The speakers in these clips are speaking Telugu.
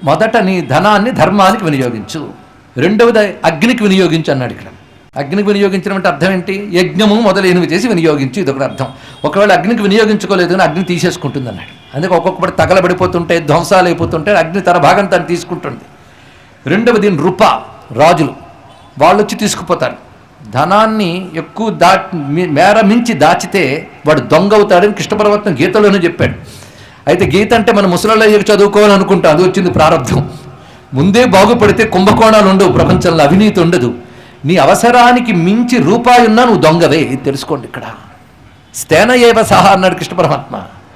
మొదట నీ ధనాన్ని ధర్మానికి వినియోగించు రెండవది అగ్నికి వినియోగించు అన్నాడు ఇక్కడ అగ్నికి వినియోగించడం అంటే అర్థం ఏంటి యజ్ఞము మొదలైనవి చేసి వినియోగించు ఇది ఒకటి అర్థం ఒకవేళ అగ్నికి వినియోగించుకోలేదు అని అగ్ని తీసేసుకుంటుంది అన్నాడు అందుకే ఒక్కొక్కటి తగలబడిపోతుంటే ధ్వంసాలు అయిపోతుంటే అగ్ని తన భాగం తను తీసుకుంటుంది రెండవది నృప రాజులు వాళ్ళు వచ్చి తీసుకుపోతారు ధనాన్ని ఎక్కువ దా మీ- మేర మించి దాచితే వాడు దొంగ అవుతాడని కృష్ణ పరమాత్మ గీతలోనే చెప్పాడు అయితే గీత అంటే మనం ముసలలో చదువుకోవాలనుకుంటాం అది వచ్చింది ప్రారంభం ముందే బాగుపడితే కుంభకోణాలు ఉండవు ప్రపంచంలో అవినీతి ఉండదు నీ అవసరానికి మించి రూపాయి ఉన్నా నువ్వు దొంగవే ఇది తెలుసుకోండి ఇక్కడ స్థేన ఏవ సహా అన్నాడు కృష్ణ పరమాత్మ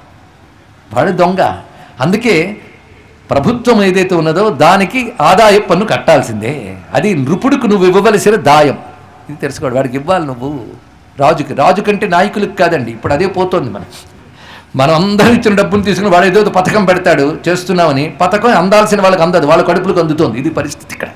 వాడు దొంగ అందుకే ప్రభుత్వం ఏదైతే ఉన్నదో దానికి ఆదాయ పన్ను కట్టాల్సిందే అది నృపుడికి నువ్వు ఇవ్వవలసిన దాయం ఇది తెలుసుకోడు వాడికి ఇవ్వాలి నువ్వు రాజుకి రాజు కంటే నాయకులకు కాదండి ఇప్పుడు అదే పోతోంది మనం మనం అందరం ఇచ్చిన డబ్బును తీసుకుని వాడు ఏదో ఒక పథకం పెడతాడు చేస్తున్నామని పథకం అందాల్సిన వాళ్ళకి అందదు వాళ్ళ కడుపులకు అందుతోంది ఇది పరిస్థితి ఇక్కడ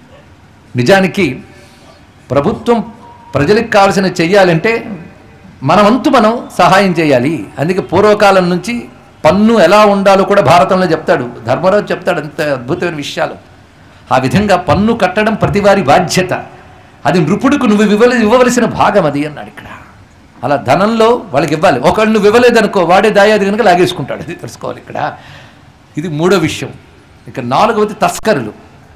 నిజానికి ప్రభుత్వం ప్రజలకు కావాల్సిన చెయ్యాలంటే మన వంతు మనం సహాయం చేయాలి అందుకే పూర్వకాలం నుంచి పన్ను ఎలా ఉండాలో కూడా భారతంలో చెప్తాడు ధర్మరాజు చెప్తాడు అంత అద్భుతమైన విషయాలు ఆ విధంగా పన్ను కట్టడం ప్రతివారి బాధ్యత అది నృపుడికి నువ్వు ఇవ్వవల ఇవ్వవలసిన భాగం అది అన్నాడు ఇక్కడ అలా ధనంలో వాళ్ళకి ఇవ్వాలి ఒకళ్ళు నువ్వు ఇవ్వలేదనుకో వాడే దాయాది కనుక లాగేసుకుంటాడు అది తెలుసుకోవాలి ఇక్కడ ఇది మూడో విషయం ఇక నాలుగవది తస్కరులు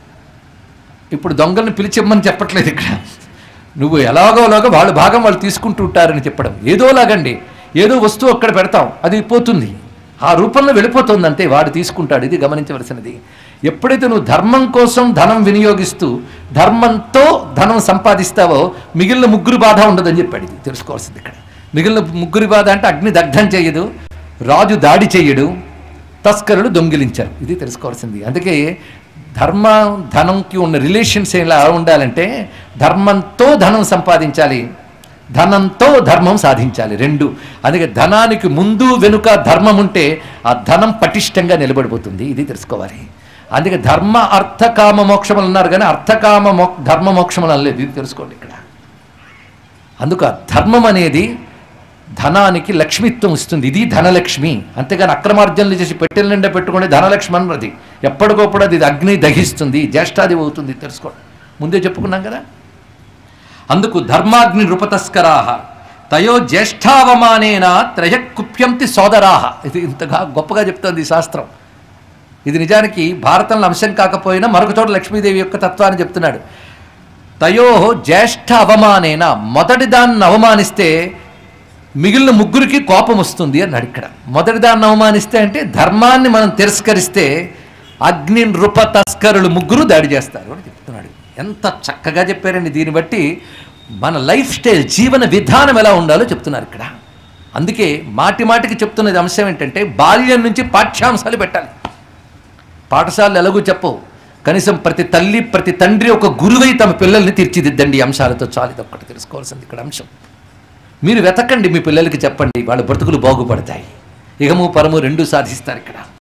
ఇప్పుడు దొంగల్ని పిలిచిమ్మని చెప్పట్లేదు ఇక్కడ నువ్వు ఎలాగోలాగా వాళ్ళ భాగం వాళ్ళు తీసుకుంటూ ఉంటారని చెప్పడం ఏదోలాగండి ఏదో వస్తువు అక్కడ పెడతాం అది పోతుంది ఆ రూపంలో వెళ్ళిపోతుంది అంతే వాడు తీసుకుంటాడు ఇది గమనించవలసినది ఎప్పుడైతే నువ్వు ధర్మం కోసం ధనం వినియోగిస్తూ ధర్మంతో ధనం సంపాదిస్తావో మిగిలిన ముగ్గురు బాధ ఉండదని చెప్పాడు ఇది తెలుసుకోవాల్సింది ఇక్కడ మిగిలిన ముగ్గురి బాధ అంటే అగ్ని దగ్ధం చేయదు రాజు దాడి చేయడు తస్కరులు దొంగిలించారు ఇది తెలుసుకోవాల్సింది అందుకే ధర్మ ధనంకి ఉన్న రిలేషన్స్ ఎలా ఉండాలంటే ధర్మంతో ధనం సంపాదించాలి ధనంతో ధర్మం సాధించాలి రెండు అందుకే ధనానికి ముందు వెనుక ధర్మం ఉంటే ఆ ధనం పటిష్టంగా నిలబడిపోతుంది ఇది తెలుసుకోవాలి అందుకే ధర్మ అర్థకామ మోక్షములు అన్నారు కానీ అర్థకామ మో ధర్మ మోక్షములు అనలేదు ఇది తెలుసుకోండి ఇక్కడ అందుకు ఆ ధర్మం అనేది ధనానికి లక్ష్మిత్వం ఇస్తుంది ఇది ధనలక్ష్మి అంతేగాని అక్రమార్జనలు చేసి పెట్టెల నిండా పెట్టుకునే ధనలక్ష్మి అన్నది ఎప్పటికోప్పుడు అది అగ్ని దహిస్తుంది జ్యేష్ఠాది అవుతుంది తెలుసుకోండి ముందే చెప్పుకున్నాం కదా అందుకు ధర్మాగ్ని నృపతస్కరాహ తయో జ్యేష్ఠావమానేన త్రయకుప్యంతి సోదరాహ ఇది ఇంతగా గొప్పగా చెప్తోంది ఈ శాస్త్రం ఇది నిజానికి భారతంలో అంశం కాకపోయినా మరొక చోట లక్ష్మీదేవి యొక్క తత్వాన్ని చెప్తున్నాడు తయో జ్యేష్ఠ అవమానేన మొదటి దాన్ని అవమానిస్తే మిగిలిన ముగ్గురికి కోపం వస్తుంది అన్నాడు ఇక్కడ మొదటి దాన్ని అవమానిస్తే అంటే ధర్మాన్ని మనం తిరస్కరిస్తే అగ్ని నృప తస్కరులు ముగ్గురు దాడి చేస్తారు అని చెప్తున్నాడు ఎంత చక్కగా చెప్పారండి దీన్ని బట్టి మన లైఫ్ స్టైల్ జీవన విధానం ఎలా ఉండాలో చెప్తున్నారు ఇక్కడ అందుకే మాటి మాటికి చెప్తున్నది అంశం ఏంటంటే బాల్యం నుంచి పాఠ్యాంశాలు పెట్టాలి పాఠశాలలు ఎలాగూ చెప్పవు కనీసం ప్రతి తల్లి ప్రతి తండ్రి ఒక గురువై తమ పిల్లల్ని తీర్చిదిద్దండి ఈ అంశాలతో చాలు ఇది ఒక్కటి తెలుసుకోవాల్సింది ఇక్కడ అంశం మీరు వెతకండి మీ పిల్లలకి చెప్పండి వాళ్ళ బ్రతుకులు బాగుపడతాయి ఇహము పరము రెండు సాధిస్తారు ఇక్కడ